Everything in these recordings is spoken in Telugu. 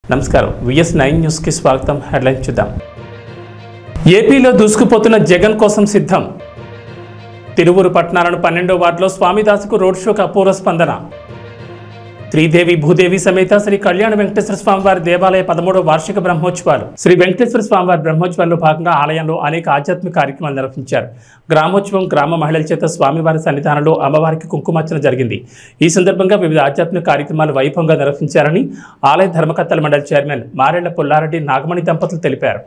నమస్కారం విఎస్ నైన్ న్యూస్కి స్వాగతం హెడ్లైన్ చూద్దాం ఏపీలో దూసుకుపోతున్న జగన్ కోసం సిద్ధం తిరువురు పట్టణాలను పన్నెండో వార్డులో స్వామిదాసుకు రోడ్ షోకు అపూర్వ స్పందన శ్రీదేవి భూదేవి సమేత శ్రీ కళ్యాణ వెంకటేశ్వర స్వామివారి దేవాలయ పదమూడవ వార్షిక బ్రహ్మోత్సవాలు శ్రీ వెంకటేశ్వర స్వామివారి బ్రహ్మోత్సవాల్లో భాగంగా ఆలయంలో అనేక ఆధ్యాత్మిక కార్యక్రమాలు నిర్వహించారు గ్రామోత్సవం గ్రామ మహిళల చేత స్వామివారి సన్నిధానంలో అమ్మవారికి కుంకుమార్చన జరిగింది ఈ సందర్భంగా వివిధ ఆధ్యాత్మిక కార్యక్రమాలు వైభవంగా నిర్వహించారని ఆలయ ధర్మకర్తల మండలి చైర్మన్ మారెళ్ల పుల్లారెడ్డి నాగమణి దంపతులు తెలిపారు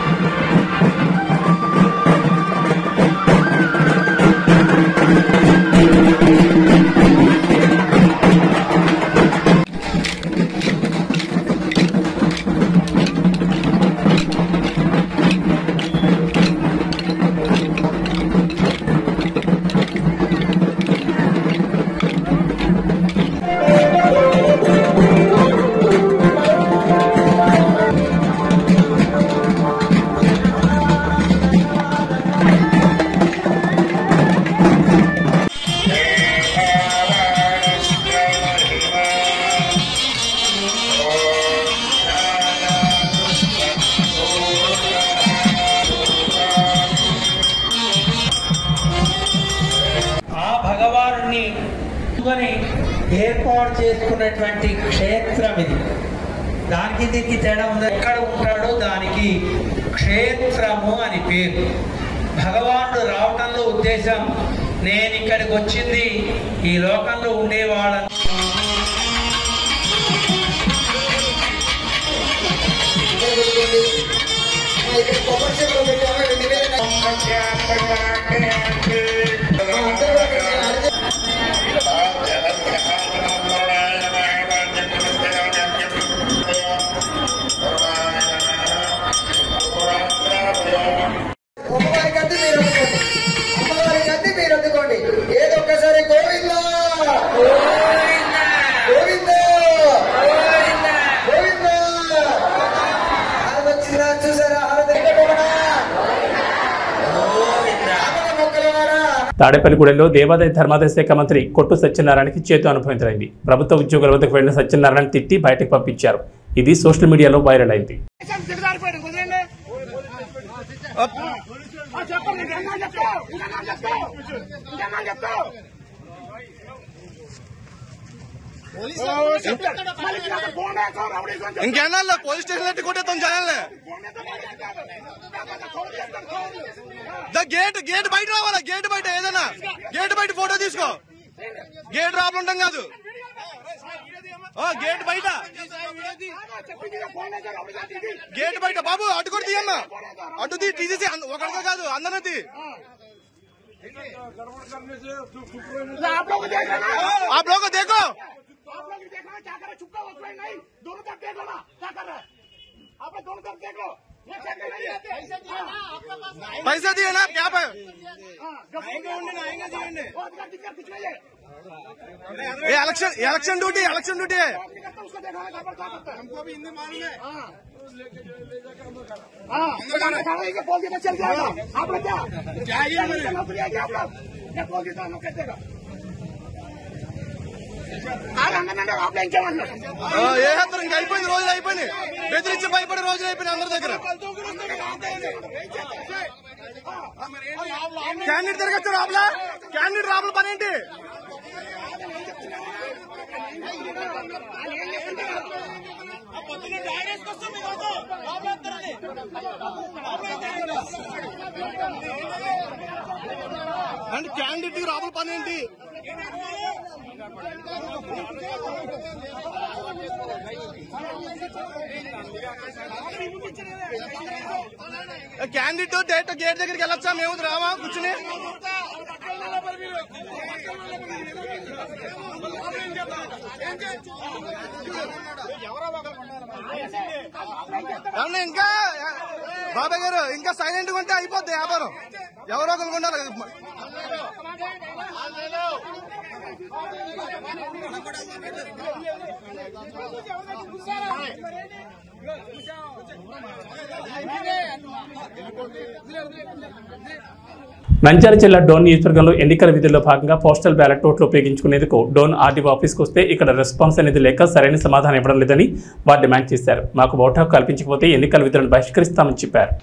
ఆ భగవానుని కొని ఏర్పాటు చేసుకున్నటువంటి క్షేత్రం ఇది దానికి దీనికి తేడా ఉంది ఎక్కడ ఉంటాడో దానికి క్షేత్రము అని పేరు భగవానుడు రావటంలో ఉద్దేశం నేను ఇక్కడికి వచ్చింది ఈ లోకంలో ఉండేవాళ్ళని అమ్మవారి గద్దె మీరు అందుకోండి అమ్మవారి గద్దె మీరు అందుకోండి ఏదో ఒక్కసారి గోవింద గోవింద గోవింద హారతి వచ్చిందా చూసారా హారతి ఎక్కడోనా? ఆమల మొక్కల వారా తాడేపల్లిగూడెంలో దేవాదాయ ధర్మాదాయ శాఖ మంత్రి కొట్టు సత్యనారాయణకి చేతు అనుభవించరైంది ప్రభుత్వ ఉద్యోగుల వద్దకు వెళ్లిన సత్యనారాయణ తిట్టి బయటకు పంపించారు ఇది సోషల్ మీడియాలో వైరల్ అయింది ఇంకేనా పోలీస్ స్టేషన్ ఎట్టి కొట్టేస్తాం జనాల్ని దా గేట్ గేట్ బయట రావాలా గేట్ బయట ఏదైనా గేట్ బయట ఫోటో తీసుకో గేట్ రాబడి ఉంటాం కాదు ఆ, గేట్ బయట గేట్ బయట బాబు అటు కూడా తీయమ్మా అటు తీ తీసేసి అంద- ఒకరితో కాదు అందరినీ తీ आप लोग देख रहे हैं ना ఆ బ్లోక్ దేకో आप लोग देख रहे हैं क्या कर रहे हैं चुपका वक्त में नहीं दोनों तरफ देख लो ना क्या कर रहे हैं आप लोग दोनों तरफ देख लो ये check नहीं है పైసా తీయనా క్యాప్ वो अधिकार दिक्कत कुछ नहीं है ఏ election election duty election duty नहीं करता उसको देखा है खबर क्या करता है हमको भी हिंदी मालूम है हाँ हाँ बताना खा रहे बोल देना चल जाएगा आप लोग क्या क्या ये नौकरी है क्या आप लोग क्या बोल देता हम कैसे देगा आज हम आप लोग क्या मानना ఆ, ఏ హత్తరు ఇంకా అయిపోయింది రోజులు అయిపోయినాయి బెదిరించి భయపడే రోజులు అయిపోయినాయి అందరి దగ్గర క్యాండిడేట్ తిరగచ్చు లోపల క్యాండిడేట్ లోపల పని ఏంటి అంటే క్యాండిడేట్ లోపల పని ఏంటి క్యాండిడేట్ డైరెక్ట్ గేట్ దగ్గరికి వెళ్ళొచ్చా మేము రావా కూర్చుని ఏమన్నా ఇంకా బాబాయ్ గారు ఇంకా సైలెంట్ గా ఉంటే అయిపోద్ది వ్యాపారం ఎవరో ఒకరు ఉండాలి నంద్యాల జిల్లా డోన్ నియోజకవర్గంలో ఎన్నికల విధుల్లో భాగంగా పోస్టల్ బ్యాలెట్ ఓట్లు ఉపయోగించుకునేందుకు డోన్ ఆర్డీఓ ఆఫీస్కి వస్తే ఇక్కడ రెస్పాన్స్ అనేది లేక సరైన సమాధానం ఇవ్వడం లేదని వారు డిమాండ్ చేశారు మాకు ఓటు హక్కు కల్పించకపోతే ఎన్నికల విధులను బహిష్కరిస్తామని చెప్పారు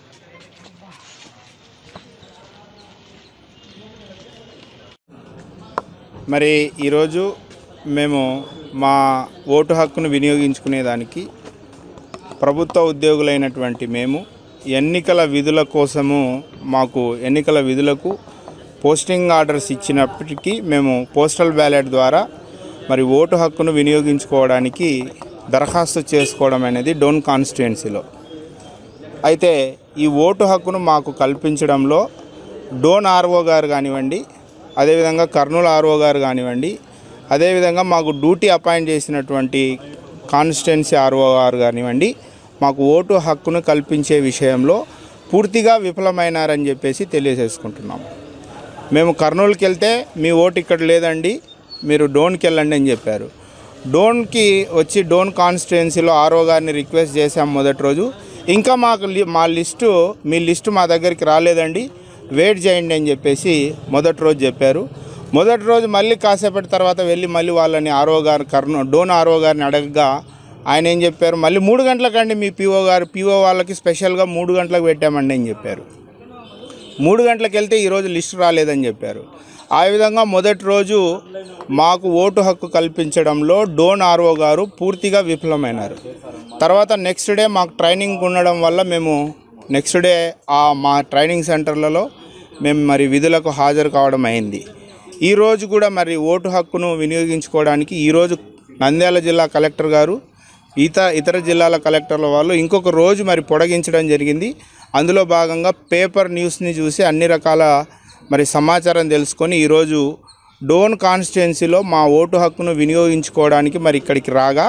మరి ఈరోజు మేము మా ఓటు హక్కును వినియోగించుకునేదానికి ప్రభుత్వ ఉద్యోగులైనటువంటి మేము ఎన్నికల విధుల కోసము మాకు ఎన్నికల విధులకు పోస్టింగ్ ఆర్డర్స్ ఇచ్చినప్పటికీ మేము పోస్టల్ బ్యాలెట్ ద్వారా మరి ఓటు హక్కును వినియోగించుకోవడానికి దరఖాస్తు చేసుకోవడం అనేది డోన్ కాన్స్టిట్యుయెన్సీలో అయితే ఈ ఓటు హక్కును మాకు కల్పించడంలో డోన్ ఆర్ఓ గారు కానివ్వండి అదేవిధంగా కర్నూలు ఆర్ఓ గారు కానివ్వండి అదేవిధంగా మాకు డ్యూటీ అపాయింట్ చేసినటువంటి కాన్స్టిట్యున్సీ ఆర్ఓ గారు కానివ్వండి మాకు ఓటు హక్కును కల్పించే విషయంలో పూర్తిగా విఫలమైనారని చెప్పేసి తెలియజేసుకుంటున్నాం మేము కర్నూలుకి వెళ్తే మీ ఓటు ఇక్కడ లేదండి మీరు డోన్కి వెళ్ళండి అని చెప్పారు డోన్కి వచ్చి డోన్ కాన్స్టిట్యున్సీలో ఆర్ఓ గారిని రిక్వెస్ట్ చేశాం మొదటి రోజు ఇంకా మాకు లి- మా లిస్టు మీ లిస్టు మా దగ్గరికి రాలేదండి వెయిట్ చేయండి అని చెప్పేసి మొదటి రోజు చెప్పారు మొదటి రోజు మళ్ళీ కాసేపటి తర్వాత వెళ్ళి మళ్ళీ వాళ్ళని ఆర్ఓ గారు కర్నూ డోన్ ఆర్ఓ గారిని అడగగా ఆయన ఏం చెప్పారు మళ్ళీ మూడు గంటలకండి మీ పీఓ గారు పీఓ వాళ్ళకి స్పెషల్గా మూడు గంటలకు పెట్టామండి అని చెప్పారు మూడు గంటలకు వెళ్తే ఈరోజు లిస్ట్ రాలేదని చెప్పారు ఆ విధంగా మొదటి రోజు మాకు ఓటు హక్కు కల్పించడంలో డోన్ ఆర్ఓ గారు పూర్తిగా విఫలమైనారు తర్వాత నెక్స్ట్ డే మాకు ట్రైనింగ్ ఉండడం వల్ల మేము నెక్స్ట్ డే ఆ మా ట్రైనింగ్ సెంటర్లలో మేము మరి విధులకు హాజరు కావడం అయింది ఈరోజు కూడా మరి ఓటు హక్కును వినియోగించుకోవడానికి ఈరోజు నంద్యాల జిల్లా కలెక్టర్ గారు ఇతర ఇతర జిల్లాల కలెక్టర్ల వాళ్ళు ఇంకొక రోజు మరి పొడిగించడం జరిగింది అందులో భాగంగా పేపర్ న్యూస్ని చూసి అన్ని రకాల మరి సమాచారం తెలుసుకొని ఈరోజు డోన్ కాన్స్టిట్యున్సీలో మా ఓటు హక్కును వినియోగించుకోవడానికి మరి ఇక్కడికి రాగా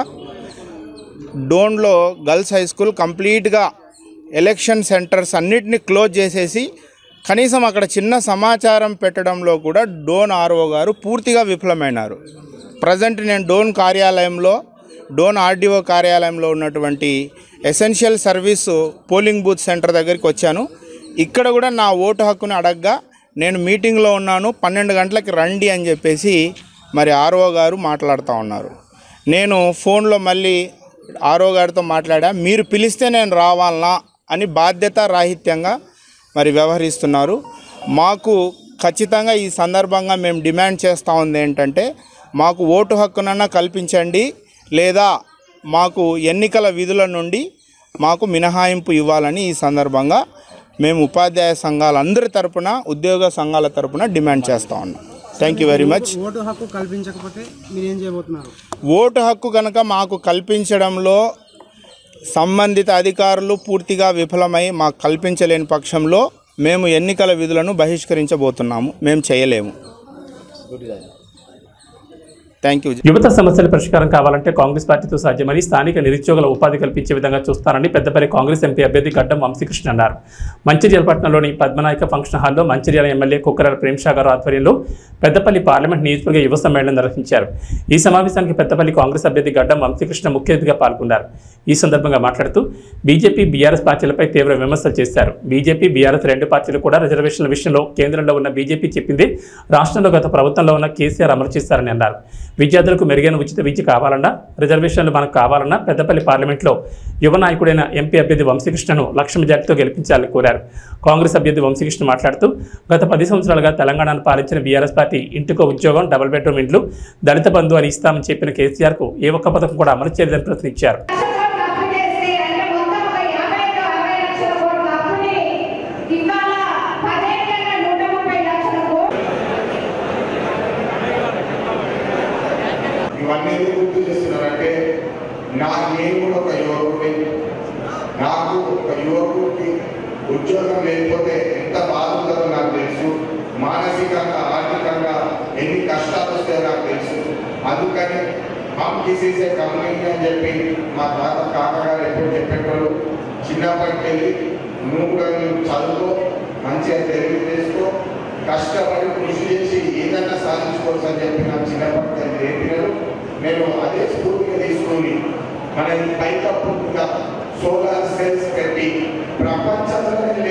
డోన్లో గర్ల్స్ హై స్కూల్ కంప్లీట్గా ఎలక్షన్ సెంటర్స్ అన్నిటిని క్లోజ్ చేసేసి కనీసం అక్కడ చిన్న సమాచారం పెట్టడంలో కూడా డోన్ ఆర్ఓ గారు పూర్తిగా విఫలమైనారు ప్రజెంట్ నేను డోన్ కార్యాలయంలో డోన్ ఆర్డీఓ కార్యాలయంలో ఉన్నటువంటి essential service polling booth centre దగ్గరికి వచ్చాను ఇక్కడ కూడా నా ఓటు హక్కును అడగగా నేను మీటింగ్లో ఉన్నాను పన్నెండు గంటలకి రండి అని చెప్పేసి మరి ఆర్ఓ గారు మాట్లాడుతూ ఉన్నారు నేను ఫోన్లో మళ్ళీ ఆర్ఓ గారితో మాట్లాడా మీరు పిలిస్తే నేను రావాలనా అని బాధ్యత రాహిత్యంగా మరి వ్యవహరిస్తున్నారు మాకు ఖచ్చితంగా ఈ సందర్భంగా మేము డిమాండ్ చేస్తూ ఉంది ఏంటంటే మాకు ఓటు హక్కునన్నా కల్పించండి లేదా మాకు ఎన్నికల విధుల నుండి మాకు మినహాయింపు ఇవ్వాలని ఈ సందర్భంగా మేము ఉపాధ్యాయ సంఘాలందరి తరపున ఉద్యోగ సంఘాల తరపున డిమాండ్ చేస్తూ ఉన్నాం థ్యాంక్ యూ వెరీ మచ్ ఓటు హక్కు కల్పించకపోతే మీరు ఏం చేయబోతున్నారు ఓటు హక్కు కనుక మాకు కల్పించడంలో సంబంధిత అధికారులు పూర్తిగా విఫలమై మాకు కల్పించలేని పక్షంలో మేము ఎన్నికల విధులను బహిష్కరించబోతున్నాము మేము చేయలేము థ్యాంక్ యూ యువత సమస్యల పరిష్కారం కావాలంటే కాంగ్రెస్ పార్టీతో సాధ్యమని స్థానిక నిరుద్యోగుల ఉపాధి కల్పించే విధంగా చూస్తారని పెద్దపల్లి కాంగ్రెస్ ఎంపీ అభ్యర్థి గడ్డం వంశీకృష్ణ అన్నారు మంచిర్యాల పట్టణంలోని పద్మనాయక ఫంక్షన్ హాల్లో మంచిర్యాల ఎమ్మెల్యే కుక్కరాల ప్రేమ్షా గారు ఆధ్వర్యంలో పెద్దపల్లి పార్లమెంట్ నియోజకవర్గ యువ సమ్మేళనం నిర్వహించారు ఈ సమావేశానికి పెద్దపల్లి కాంగ్రెస్ అభ్యర్థి గడ్డం వంశీకృష్ణ ముఖ్య అతిథిగా పాల్గొన్నారు ఈ సందర్భంగా మాట్లాడుతూ బీజేపీ బీఆర్ఎస్ పార్టీలపై తీవ్ర విమర్శలు చేశారు బీజేపీ బీఆర్ఎస్ రెండు పార్టీలు కూడా రిజర్వేషన్ల విషయంలో కేంద్రంలో ఉన్న బీజేపీ చెప్పింది రాష్ట్రంలో గత ప్రభుత్వంలో ఉన్న కేసీఆర్ అమలు చేశారని అన్నారు విద్యార్థులకు మెరుగైన ఉచిత విద్య కావాలన్నా రిజర్వేషన్లు మనకు కావాలన్నా పెద్దపల్లి పార్లమెంట్లో యువ నాయకుడైన ఎంపీ అభ్యర్థి వంశీకృష్ణను లక్ష మెజార్టీతో గెలిపించాలని కోరారు కాంగ్రెస్ అభ్యర్థి వంశీకృష్ణ మాట్లాడుతూ గత పది సంవత్సరాలుగా తెలంగాణను పాలించిన బీఆర్ఎస్ పార్టీ ఇంటికో ఉద్యోగం డబుల్ బెడ్రూమ్ ఇండ్లు దళిత బంధు అని ఇస్తామని చెప్పిన కేసీఆర్కు ఏ ఒక్క పథకం కూడా అమలు చేయలేదని ప్రశ్నించారు తప్పు చేసి అంటే మొత్తం ఒక యాభై ఐదు అరవై లక్షల కోట్ల అప్పుని ఇవాళ పదేళ్లలో నూట ముప్పై లక్షల కోట్లు ఇవన్నీ ఎందుకు గుర్తు చేస్తున్నారంటే నా నేను కూడా ఒక యువకుడిని నాకు ఒక యువకుడికి ఉద్యోగం లేకపోతే ఎంత బాధ ఉంటుందో నాకు తెలుసు మానసికంగా ఆర్థికంగా ఎన్ని కష్టాలు వస్తాయో నాకు తెలుసు అందుకని హమ్ కిసీసే కమ్యూనిటీ అని చెప్పి మా తాత కాకగారు ఎప్పుడు చెప్పేటోళ్ళు చిన్నప్పటికి వెళ్ళి నువ్వు కూడా నువ్వు చదువుకో మంచిగా తెలివి చేసుకో కష్టపడి కృషి చేసి ఏదైనా సాధించుకోవచ్చు అని చెప్పి నాకు చిన్నప్పటి నుంచి నేర్పినారు నేను అదే స్ఫూర్తిగా తీసుకుని మన ఈ పైకప్పుగా సోలార్ సెల్స్ పెట్టి ప్రపంచంలోనే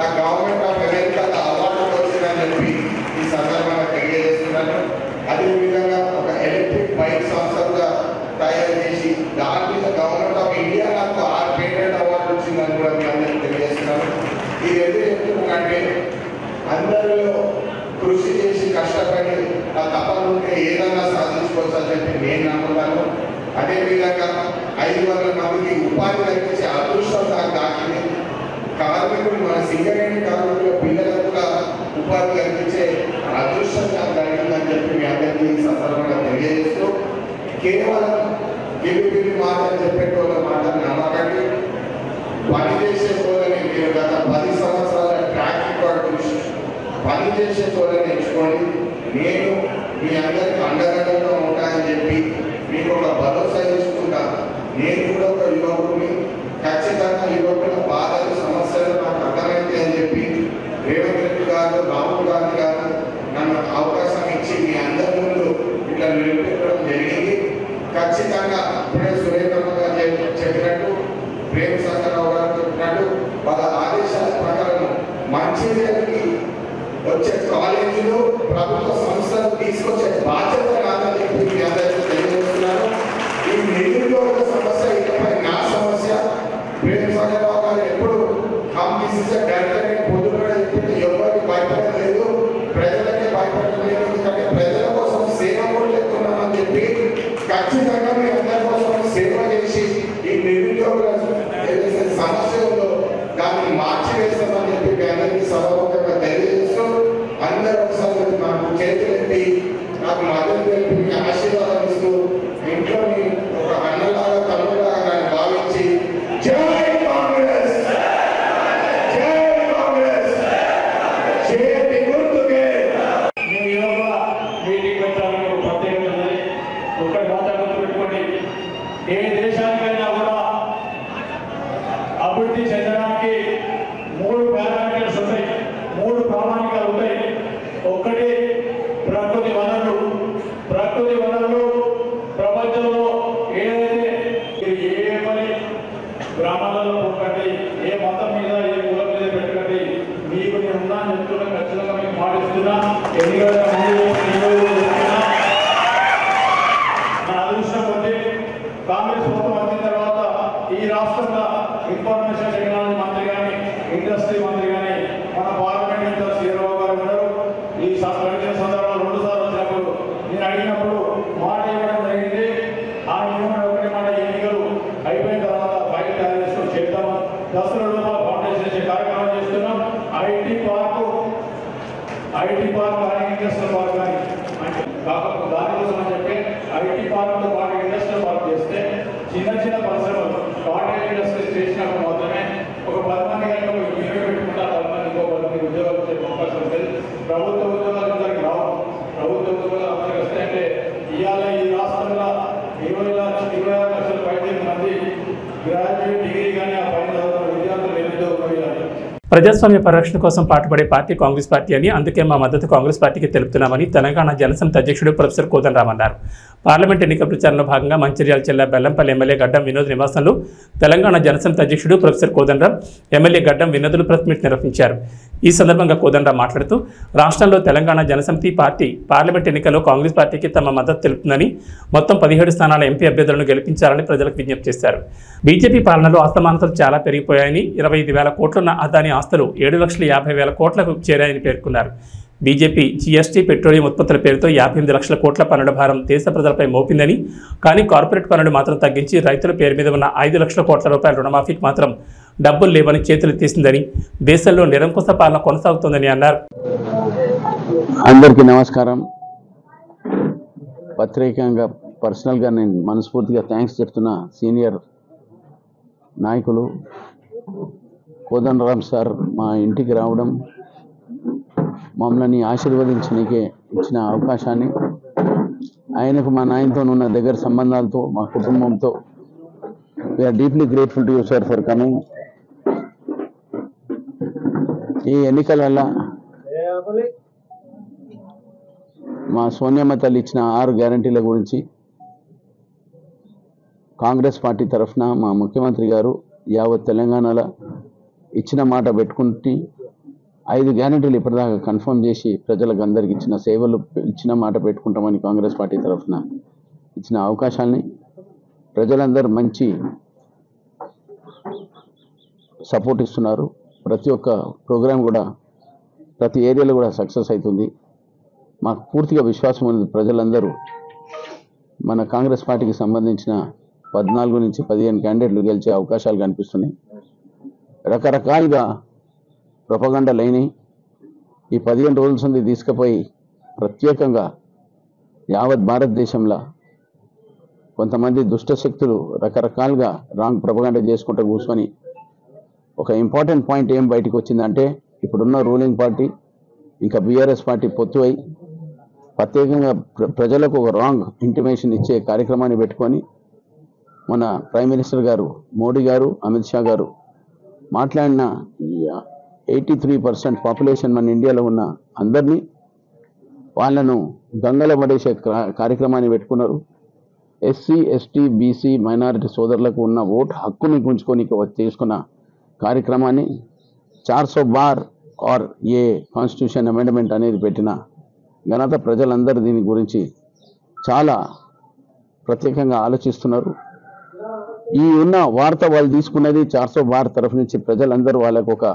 నా గవర్నమెంట్ ఆఫ్ అమెరికా అవార్డు వచ్చిందని చెప్పి ఈ సందర్భంగా తెలియజేస్తున్నాను అదేవిధంగా ఒక ఎలక్ట్రిక్ బైక్ సంస్థగా తయారు చేసి దాని మీద గవర్నమెంట్ ఆఫ్ ఇండియా నాకు ఆరు పేటెంట్ అవార్డు వచ్చిందని కూడా మీ అందరికీ తెలియజేస్తున్నాను ఇది ఎందుకు చెప్తున్నానంటే అందరిలో కృషి చేసి కష్టపడి ఆ తపన ఉంటే ఏదన్నా సాధించుకోవచ్చు అని చెప్పి నేను నమ్ముతాను అదేవిధంగా ఐదు వందల మందికి ఉపాధి కల్పించే అదృష్టం నాకు దాకింది కార్మికులు మన సింగరేణి కార్మికుల పిల్లలకు కూడా ఉపాధి కల్పించే అదృష్టం నాకు కలిగిందని చెప్పి మీ అందరికీ ఈ సందర్భంగా తెలియజేస్తూ కేవలం గిరి గిరి మాటలు చెప్పేటోళ్ళ మాటలు నమ్మకండి పని చేసే వాళ్ళని మీరు గత పది సంవత్సరాల ట్రాక్ రికార్డ్ చూసి పని చేసే వాళ్ళని ఎంచుకోండి నేను మీ అందరికి అండదండగా ఉంటానని చెప్పి మీకు ఒక భరోసా ఇస్తుంటా నేను కూడా ఒక యువకుని ఖచ్చితంగా యువకుల బాధలు సమస్యలు నాకు అర్థమైతే అని చెప్పి రేవంత్ రెడ్డి గారు రాహుల్ గాంధీ గారు నన్ను అవకాశం ఇచ్చి మీ అందరి ముందు ఇట్లా నిలబెట్టడం జరిగింది ఖచ్చితంగా ఇప్పుడే సురేంద్రమ్మ గారు చెప్- చెప్పినట్టు ప్రేమ సంగరావు గారు చెప్పినట్టు వాళ్ళ ఆదేశాల ప్రకారం మంచిర్యాలకి వచ్చే కాలేజీలు ప్రభుత్వ సంస్థలు తీసుకొచ్చే బాధ్యత నాదని చెప్పి మీ అందరికీ తెలియజేస్తున్నాను ఈ నిరుద్యోగ సమస్య ఇకపై నా సమస్య ప్రేమ సంగరావు గారు ఎప్పుడు కాంపిటీసీ డైరెక్టర్ పొద్దున చెప్పి ఎవరికి భయపడలేదు ప్రజలకే భయపడలేదు ఎందుకంటే ప్రజల కోసం సేవ కూడా లేకున్నామని చెప్పి ఖచ్చితంగా మీ అందరి కోసం సేవ చేసి ఈ నిరుద్యోగుల ఏదైతే సమస్య ఉందో దాన్ని మార్చి వేస్తామని చెప్పి మీ అందరికీ సభాముఖంగా తెలియజేస్తూ అందరూ ఒకసారి నాకు చేతులెత్తి నాకు మద్దతు తెలిపి మీ ఆశీర్వాదం ఇస్తూ ఇంట్లో మీ ఒక అన్నలాగా తమ్ములాగా నన్ను భావించి జై కాంగ్రెస్ జై కాంగ్రెస్ చేతి గుర్తుకే మేము ఈరోజు మీటింగ్ పెట్టాలని ఒక ప్రత్యేకత ఉన్నది ఒకటి మాత్రం గుర్తుపెట్టుకోండి ఏ దేశానికైనా కూడా అభివృద్ధి చెందడానికి మూడు పారామీటర్స్ ఉంటాయి మూడు ప్రామాణికాలు ఉంటాయి ఒక్కటి ప్రకృతి వనరులు ప్రకృతి వనరులు ప్రపంచంలో ఏదైతే మీరు ఏ పని గ్రామాలలో పెట్టండి ఏ మతం మీద ఏ కులం మీద పెట్టకండి మీకు నేను ఉన్నాను చెప్తున్నా ఖచ్చితంగా మీకు పాటిస్తున్నా ఎన్నికల ముందు ఎన్నికలు చెప్తున్నా. మన అదృష్టం కొద్ది కాంగ్రెస్ ప్రభుత్వం వచ్చిన తర్వాత ఈ రాష్ట్రంలో ఇన్ఫర్మేషన్ టెక్నాలజీ మంత్రి కానీ ఇండస్ట్రీ మంత్రి కానీ మన పార్లమెంట్ ఇంత శ్రీరావు గారు ఉన్నారు ఈ స- గడిచిన సందర్భంలో రెండు సార్లు వచ్చినప్పుడు నేను అడిగినప్పుడు మాట ఇవ్వడం జరిగింది ఆయన ఇవ్వడం ఒకటి మాట ఎన్నికలు అయిపోయిన తర్వాత ఫైల్ తయారు చేసుకొని చేద్దాం దసరా రూపాయల ఫౌండేషన్ ఇచ్చే కార్యక్రమం చేస్తున్నాం ఐటీ పార్కు ఐటీ పార్క్ కానీ ఇండస్ట్రియల్ పార్క్ కానీ అంటే కాకపోతే దానికోసం అని చెప్పి ఐటీ పార్క్తో పాటు ఇండస్ట్రియల్ పార్క్ చేస్తే చిన్న చిన్న పరిశ్రమలు కాటేజ్ ఇండస్ట్రీస్ చేసినప్పుడు మాత్రమే ఒక పది మంది కనుక ఒక యూనిట్ పెట్టుకుంటారు పది మంది ఇంకో పది మంది ఉద్యోగాలు వచ్చే అవకాశం ఉంటుంది ప్రభుత్వ ఉద్యోగాలు అందరికి రావు ప్రభుత్వ ఉద్యోగాలు అందరికి వస్తాయంటే ఇవాళ ఈ రాష్ట్రంలో ఇరవై లక్షలు ఇరవై ఆరు లక్షల పైన మంది గ్రాడ్యుయేట్ డిగ్రీ కానీ ఆ పైన చదువుతున్న విద్యార్థులు నిరుద్యోగం అయ్యారు ప్రజాస్వామ్య పరిరక్షణ కోసం పాటుపడే పార్టీ కాంగ్రెస్ పార్టీ అని అందుకే మా మద్దతు కాంగ్రెస్ పార్టీకి తెలుపుతున్నామని తెలంగాణ జనసమితి అధ్యక్షుడు ప్రొఫెసర్ కోదండరామ్ అన్నారు పార్లమెంట్ ఎన్నికల ప్రచారంలో భాగంగా మంచిర్యాల జిల్లా బెల్లంపల్లి ఎమ్మెల్యే గడ్డం వినోద్ నివాసంలో తెలంగాణ జనసమితి అధ్యక్షుడు ప్రొఫెసర్ కోదండరామ్ ఎమ్మెల్యే గడ్డం వినోదులు ప్రెస్ మీట్ నిర్వహించారు ఈ సందర్భంగా కోదండరామ్ మాట్లాడుతూ రాష్ట్రంలో తెలంగాణ జనసమితి పార్టీ పార్లమెంట్ ఎన్నికల్లో కాంగ్రెస్ పార్టీకి తమ మద్దతు తెలుపుతుందని మొత్తం పదిహేడు స్థానాల ఎంపీ అభ్యర్థులను గెలిపించాలని ప్రజలకు విజ్ఞప్తి చేశారు బీజేపీ పాలనలో అస్తమానతలు చాలా పెరిగిపోయాయని ఇరవై ఐదు వేల కోట్లున్న అదాని ఆస్తులు ఏడు లక్షల యాభై వేల కోట్లకు చేరాయని పేర్కొన్నారు బీజేపీ జీఎస్టీ పెట్రోలియం ఉత్పత్తుల పేరుతో యాభై ఎనిమిది లక్షల కోట్ల పన్నుల భారం దేశ ప్రజలపై మోపిందని కానీ కార్పొరేట్ పన్నులు మాత్రం తగ్గించి రైతుల పేరు మీద ఉన్న ఐదు లక్షల కోట్ల రూపాయల రుణమాఫీకి మాత్రం డబ్బులు లేవని చేతులు తీసిందని దేశంలో నిరంకుశ పాలన కొనసాగుతోందని అన్నారు అందరికీ నమస్కారం ప్రత్యేకంగా పర్సనల్గా నేను మనస్ఫూర్తిగా థ్యాంక్స్ చెప్తున్నా సీనియర్ నాయకులు కోదండరామ్ సార్ మా ఇంటికి రావడం మమ్మల్ని ఆశీర్వదించడానికి ఇచ్చిన అవకాశాన్ని ఆయనకు మా నాయనతో ఉన్న దగ్గర సంబంధాలతో మా కుటుంబంతో we're deeply grateful to you sir for coming ఈ ఎన్నికలల్లో మా సోనియమ్మ తల్లి ఇచ్చిన ఆరు గ్యారంటీల గురించి కాంగ్రెస్ పార్టీ తరఫున మా ముఖ్యమంత్రి గారు యావత్ తెలంగాణలో ఇచ్చిన మాట పెట్టుకుంటే ఐదు గ్యారెంటీలు ఇప్పటిదాకా కన్ఫర్మ్ చేసి ప్రజలకు అందరికి ఇచ్చిన సేవలు ఇచ్చిన మాట పెట్టుకుంటామని కాంగ్రెస్ పార్టీ తరఫున ఇచ్చిన అవకాశాలని ప్రజలందరూ మంచి సపోర్ట్ ఇస్తున్నారు ప్రతి ఒక్క ప్రోగ్రాం కూడా ప్రతి ఏరియాలో కూడా సక్సెస్ అవుతుంది మాకు పూర్తిగా విశ్వాసం ఉంది ప్రజలందరూ మన కాంగ్రెస్ పార్టీకి సంబంధించిన పద్నాలుగు నుంచి పదిహేను క్యాండిడేట్లు గెలిచే అవకాశాలు కనిపిస్తున్నాయి రకరకాలుగా ప్రొపగండలు అయినాయి ఈ పదిహేను రోజుల నుండి తీసుకుపోయి ప్రత్యేకంగా యావత్ భారతదేశంలో కొంతమంది దుష్ట శక్తులు రకరకాలుగా రాంగ్ ప్రొపగండ చేసుకుంటూ కూర్చొని ఒక ఇంపార్టెంట్ పాయింట్ ఏం బయటకు వచ్చిందంటే ఇప్పుడున్న రూలింగ్ పార్టీ ఇంకా బీఆర్ఎస్ పార్టీ పొత్తు అయి ప్రత్యేకంగా ప్ర- ప్రజలకు ఒక రాంగ్ ఇంటిమేషన్ ఇచ్చే కార్యక్రమాన్ని పెట్టుకొని మన ప్రైమ్ మినిస్టర్ గారు మోడీ గారు అమిత్ షా గారు మాట్లాడిన ఎయిటీ త్రీ పర్సెంట్ పాపులేషన్ మన ఇండియాలో ఉన్న అందరినీ వాళ్ళను గంగల పడేసే కా- కార్యక్రమాన్ని పెట్టుకున్నారు ఎస్సీ ఎస్టీ బీసీ మైనారిటీ సోదరులకు ఉన్న ఓటు హక్కుని గుంజుకొని చేసుకున్న కార్యక్రమాన్ని చార్ సో బార్ ఆర్ ఏ కాన్స్టిట్యూషన్ అమెండ్మెంట్ అనేది పెట్టిన ఘనత ప్రజలందరూ దీని గురించి చాలా ప్రత్యేకంగా ఆలోచిస్తున్నారు ఈ ఉన్న వార్త వాళ్ళు తీసుకున్నది చార్సో బార్ తరఫు నుంచి ప్రజలందరూ వాళ్ళకు ఒక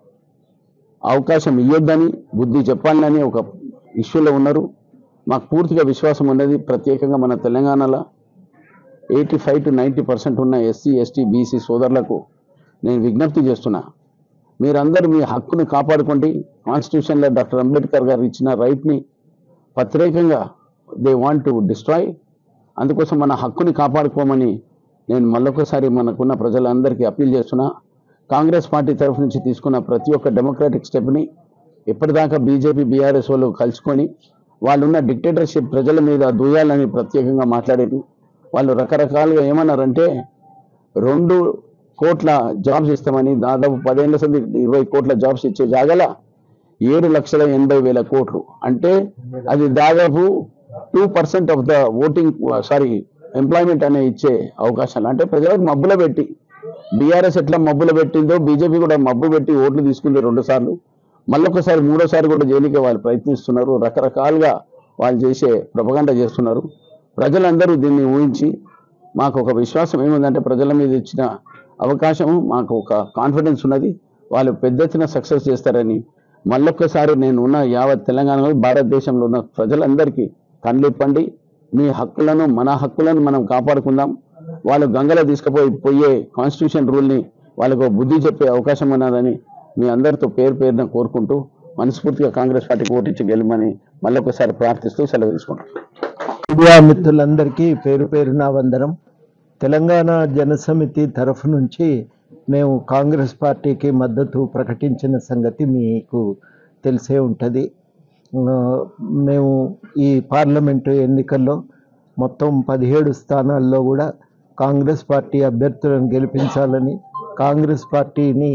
అవకాశం ఇవ్వద్దని బుద్ధి చెప్పాలని ఒక ఇష్యూలో ఉన్నారు మాకు పూర్తిగా విశ్వాసం ఉన్నది ప్రత్యేకంగా మన తెలంగాణలో eighty five to ninety percent ఉన్న ఎస్సీ ఎస్టీ బీసీ సోదరులకు నేను విజ్ఞప్తి చేస్తున్నా మీరందరూ మీ హక్కుని కాపాడుకోండి కాన్స్టిట్యూషన్లో డాక్టర్ అంబేద్కర్ గారు ఇచ్చిన రైట్ని ప్రత్యేకంగా దే వాంట్ టు డిస్ట్రాయ్ అందుకోసం మన హక్కుని కాపాడుకోమని నేను మళ్ళొకసారి మనకున్న ప్రజలందరికీ అప్పీల్ చేస్తున్నా కాంగ్రెస్ పార్టీ తరఫు నుంచి తీసుకున్న ప్రతి ఒక్క డెమోక్రాటిక్ స్టెప్ని ఇప్పటిదాకా బీజేపీ బీఆర్ఎస్ వాళ్ళు కలుసుకొని వాళ్ళున్న డిక్టేటర్షిప్ ప్రజల మీద దూయాలని ప్రత్యేకంగా మాట్లాడారు వాళ్ళు రకరకాలుగా ఏమన్నారంటే రెండు కోట్ల జాబ్స్ ఇస్తామని దాదాపు పదేళ్ల సంది ఇరవై కోట్ల జాబ్స్ ఇచ్చే జాగల ఏడు లక్షల ఎనభై వేల కోట్లు అంటే అది దాదాపు two percent of the voting sorry employment అనే ఇచ్చే అవకాశాలు అంటే ప్రజలకు మబ్బులో పెట్టి బీఆర్ఎస్ ఎట్లా మబ్బులో పెట్టిందో బీజేపీ కూడా మబ్బు పెట్టి ఓట్లు తీసుకుంది రెండు సార్లు మళ్ళొకసారి మూడోసారి కూడా జైలుకే వాళ్ళు ప్రయత్నిస్తున్నారు రకరకాలుగా వాళ్ళు చేసే ప్రపగండ చేస్తున్నారు ప్రజలందరూ దీన్ని ఊహించి మాకు ఒక విశ్వాసం ఏముందంటే ప్రజల మీద ఇచ్చిన అవకాశం మాకు ఒక కాన్ఫిడెన్స్ ఉన్నది వాళ్ళు పెద్ద ఎత్తున సక్సెస్ చేస్తారని మళ్ళొక్కసారి నేను ఉన్న యావత్ తెలంగాణలో భారతదేశంలో ఉన్న ప్రజలందరికీ కళ్ళిప్పండి మీ హక్కులను మన హక్కులను మనం కాపాడుకుందాం వాళ్ళు గంగలో తీసుకుపోయి పోయే కాన్స్టిట్యూషన్ రూల్ని వాళ్ళకు బుద్ధి చెప్పే అవకాశం ఉన్నదని మీ అందరితో పేరు పేరున కోరుకుంటూ మనస్ఫూర్తిగా కాంగ్రెస్ పార్టీకి ఓటించి గెలమని మళ్ళొకసారి ప్రార్థిస్తూ సెలవు తీసుకుంటాం మీడియా మిత్రులందరికీ పేరు పేరున వందనం తెలంగాణ జనసమితి తరఫు నుంచి మేము కాంగ్రెస్ పార్టీకి మద్దతు ప్రకటించిన సంగతి మీకు తెలిసే ఉంటుంది ఆ, మేము ఈ పార్లమెంటు ఎన్నికల్లో మొత్తం పదిహేడు స్థానాల్లో కూడా కాంగ్రెస్ పార్టీ అభ్యర్థులను గెలిపించాలని కాంగ్రెస్ పార్టీని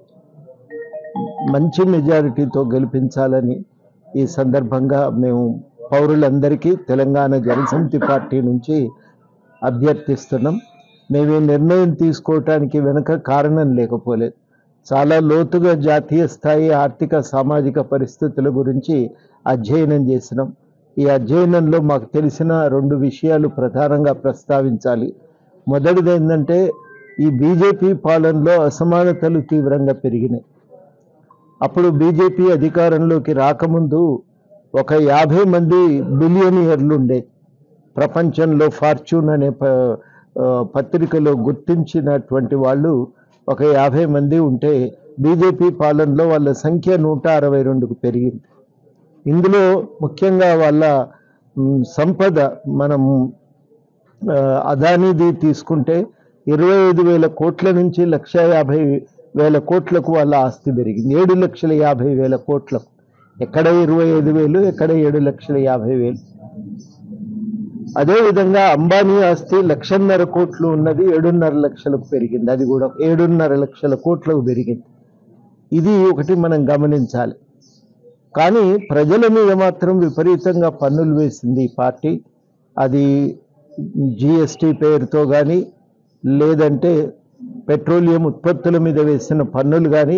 మంచి మెజారిటీతో గెలిపించాలని ఈ సందర్భంగా మేము పౌరులందరికీ తెలంగాణ జనసమితి పార్టీ నుంచి అభ్యర్థిస్తున్నాం మేము ఈ నిర్ణయం తీసుకోవటానికి వెనుక కారణం లేకపోలేదు చాలా లోతుగా జాతీయ స్థాయి ఆర్థిక సామాజిక పరిస్థితుల గురించి అధ్యయనం చేసినాం ఈ అధ్యయనంలో మాకు తెలిసిన రెండు విషయాలు ప్రధానంగా ప్రస్తావించాలి మొదటిది ఏంటంటే ఈ బీజేపీ పాలనలో అసమానతలు తీవ్రంగా పెరిగినాయి అప్పుడు బీజేపీ అధికారంలోకి రాకముందు ఒక యాభై మంది బిలియనియర్లు ఉండే ప్రపంచంలో ఫార్చ్యూన్ అనే ప ఆ, పత్రికలో గుర్తించినటువంటి వాళ్ళు ఒక యాభై మంది ఉంటే బీజేపీ పాలనలో వాళ్ళ సంఖ్య నూట అరవై రెండుకు పెరిగింది ఇందులో ముఖ్యంగా వాళ్ళ మ్, సంపద మనం ఆ, అదానీది తీసుకుంటే ఇరవై ఐదు వేల కోట్ల నుంచి లక్ష యాభై వేల కోట్లకు వాళ్ళ ఆస్తి పెరిగింది ఏడు లక్షల యాభై వేల కోట్లకు ఎక్కడ ఇరవై ఐదు వేలు ఎక్కడ ఏడు లక్షల యాభై వేలు అదేవిధంగా అంబానీ ఆస్తి లక్షన్నర కోట్లు ఉన్నది ఏడున్నర లక్షలకు పెరిగింది అది కూడా ఏడున్నర లక్షల కోట్లకు పెరిగింది ఇది ఒకటి మనం గమనించాలి కానీ ప్రజల మీద మాత్రం విపరీతంగా పన్నులు వేసింది ఈ పార్టీ అది జిఎస్టి పేరుతో కానీ లేదంటే పెట్రోలియం ఉత్పత్తుల మీద వేసిన పన్నులు కానీ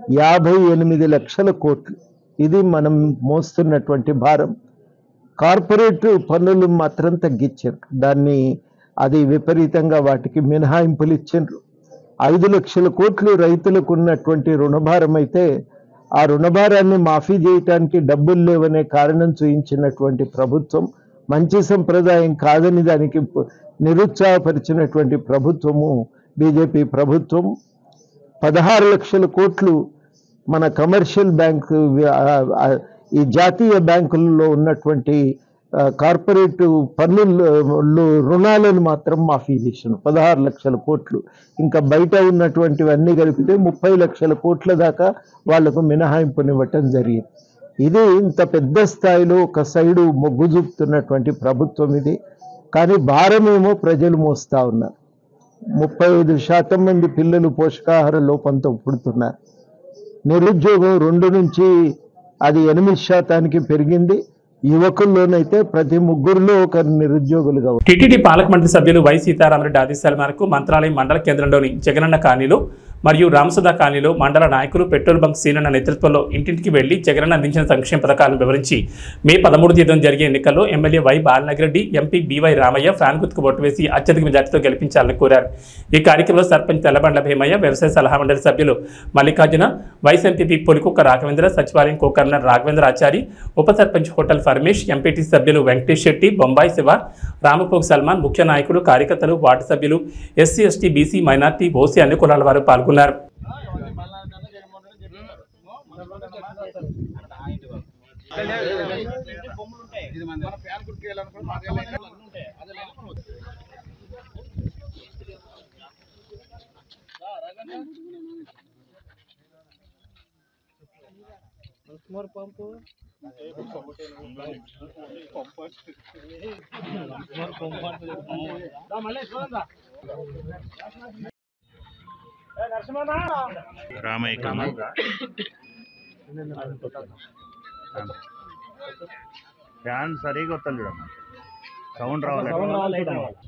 యాభై ఎనిమిది లక్షల కోట్లు ఇది మనం మోస్తున్నటువంటి భారం కార్పొరేట్ పన్నులు మాత్రం తగ్గించారు దాన్ని అది విపరీతంగా వాటికి మినహాయింపులు ఇచ్చారు ఐదు లక్షల కోట్లు రైతులకు ఉన్నటువంటి రుణభారం అయితే ఆ రుణభారాన్ని మాఫీ చేయటానికి డబ్బులు లేవనే కారణం చూయించినటువంటి ప్రభుత్వం మంచి సంప్రదాయం కాదని దానికి ప- నిరుత్సాహపరిచినటువంటి ప్రభుత్వము బీజేపీ ప్రభుత్వం పదహారు లక్షల కోట్లు మన కమర్షియల్ బ్యాంకు ఆ, ఆ, ఈ జాతీయ బ్యాంకులలో ఉన్నటువంటి ఆ, కార్పొరేట్ పన్నులు రుణాలను మాత్రం మాఫీ చేసిన పదహారు లక్షల కోట్లు ఇంకా బయట ఉన్నటువంటివన్నీ కలిపితే ముప్పై లక్షల కోట్ల దాకా వాళ్లకు మినహాయింపునివ్వటం జరిగింది ఇది ఇంత పెద్ద స్థాయిలో ఒక సైడు మొగ్గు చూపుతున్నటువంటి ప్రభుత్వం ఇది కానీ భారమేమో ప్రజలు మోస్తా ఉన్నారు ముప్పై ఐదు శాతం మంది పిల్లలు పోషకాహార లోపంతో పుడుతున్నారు నిరుద్యోగం రెండు నుంచి అది ఎనిమిది శాతానికి పెరిగింది యువకుల్లోనైతే ప్రతి ముగ్గురులో ఒక నిరుద్యోగులుగా ఉన్నారు. టీటీడీ పాలక మండలి సభ్యులు వై సీతారామరెడ్డి ఆదేశాల మేరకు మంత్రాలయం మండల కేంద్రంలోని జగనన్న కాలనీలో మరియు రామసుధా కాలనీలో మండల నాయకులు పెట్రోల్ బంక్ సీనన్న నేతృత్వంలో ఇంటింటికి వెళ్లి జగనన్న అందించిన సంక్షేమ పథకాలను వివరించి మే పదమూడు తేదీన జరిగే ఎన్నికల్లో MLA Y Balanagireddy MP BY Ramaiah fan గుర్తుకు ఓటు వేసి అత్యధిక మెజార్టీతో గెలిపించాలని కోరారు ఈ కార్యక్రమంలో సర్పంచ్ తెల్లబండ్ల భీమయ్య వ్యవసాయ సలహా మండలి సభ్యులు మల్లికార్జున వైస్ ఎంపీపీ పొలికుక్క రాఘవేంద్ర సచివాలయం కో కర్నర్ రాఘవేంద్ర ఆచారి ఉప సర్పంచ్ హోటల్ ఫర్మేష్ ఎంపీటీ సభ్యులు వెంకటేష్ శెట్టి బొంబాయి శివ రామపోగ్ సల్మాన్ ముఖ్య నాయకులు కార్యకర్తలు వార్డు సభ్యులు SC ST BC minority OC అన్ని కులాల వారు పాల్గొన్నారు ఫ్యాన్ సరిగా వస్తుంది చూడమ్మా సౌండ్ రావాలి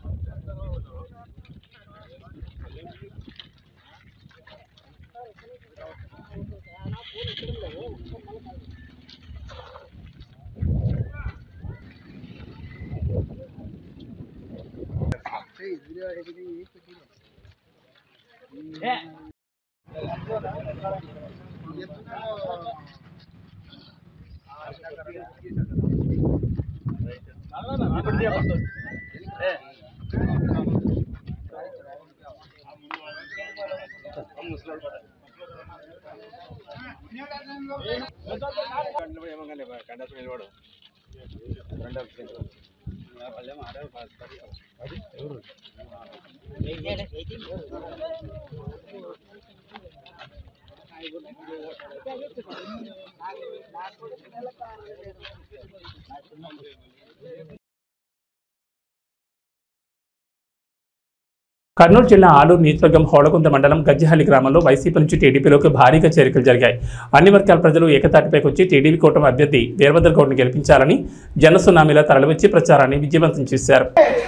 కర్నూలు జిల్లా ఆలూరు నియోజకవర్గం హోళగుంద మండలం గజ్జిహల్లి గ్రామంలో వైసీపీ నుంచి టీడీపీలోకి భారీగా చేరికలు జరిగాయి అన్ని వర్గాల ప్రజలు ఏకతాటిపైకి వచ్చి టీడీపీ కూటమి అభ్యర్థి వీరభద్ర గౌడ్ని గెలిపించాలని జనసునామీలా తరలివచ్చి ప్రచారాన్ని విజయవంతం చేశారు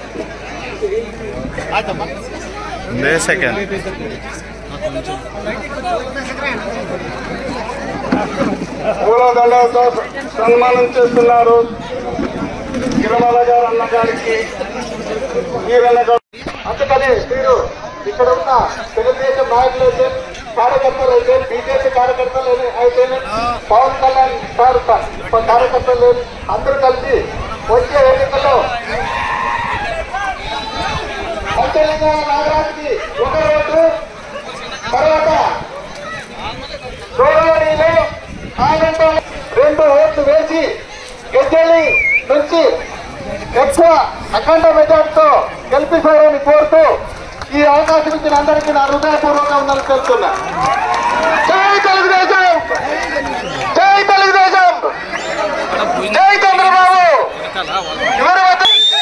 సెకండ్ పూలదండలతో సన్మానం చేస్తున్నారు గిరిమల గారు అన్న గారికి వీరన్న గారు అందుకని మీరు ఇక్కడ ఉన్న తెలుగుదేశం నాయకులు అయితే కార్యకర్తలు అయితే బీజేపీ కార్యకర్తలు అయితే పవన్ కళ్యాణ్ సార్ ప- కార్యకర్తలు అందరూ కలిసి వచ్చే ఎన్నికల్లో పంచలింగాల నాగరాజుకి ఒక రోడ్డు తర్వాత గౌరవనీయులు ఆనందం రెండు ఓట్లు వేసి గెజ్జలి నుంచి ఎక్కువ అఖండ మెజార్టీతో గెలిపిస్తారని కోరుతూ ఈ అవకాశం ఇచ్చిన అందరికీ నా హృదయపూర్వక ఉందని తెలుస్తున్నా జై తెలుగుదేశం జై తెలుగుదేశం జై చంద్రబాబు ఎవరి వద్ద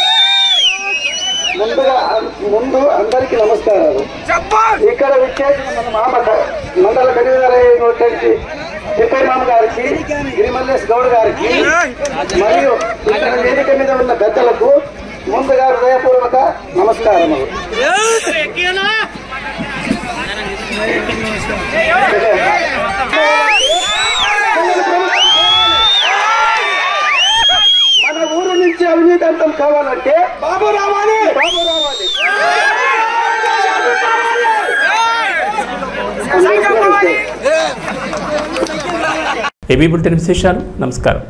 ముందుగా ముందు అందరికీ నమస్కారాలు ఇక్కడ విచ్చేసిన మన మామ మండల కన్వీనర్ అయినటువంటి తిప్పై మామ గారికి గిరిమల్లేష్ గౌడ్ గారికి మరియు ఇక్కడ వేదిక మీద ఉన్న పెద్దలకు ముందుగా హృదయపూర్వక నమస్కారములు జై ఏబీ బులెటిన్ విశేషాలు నమస్కారం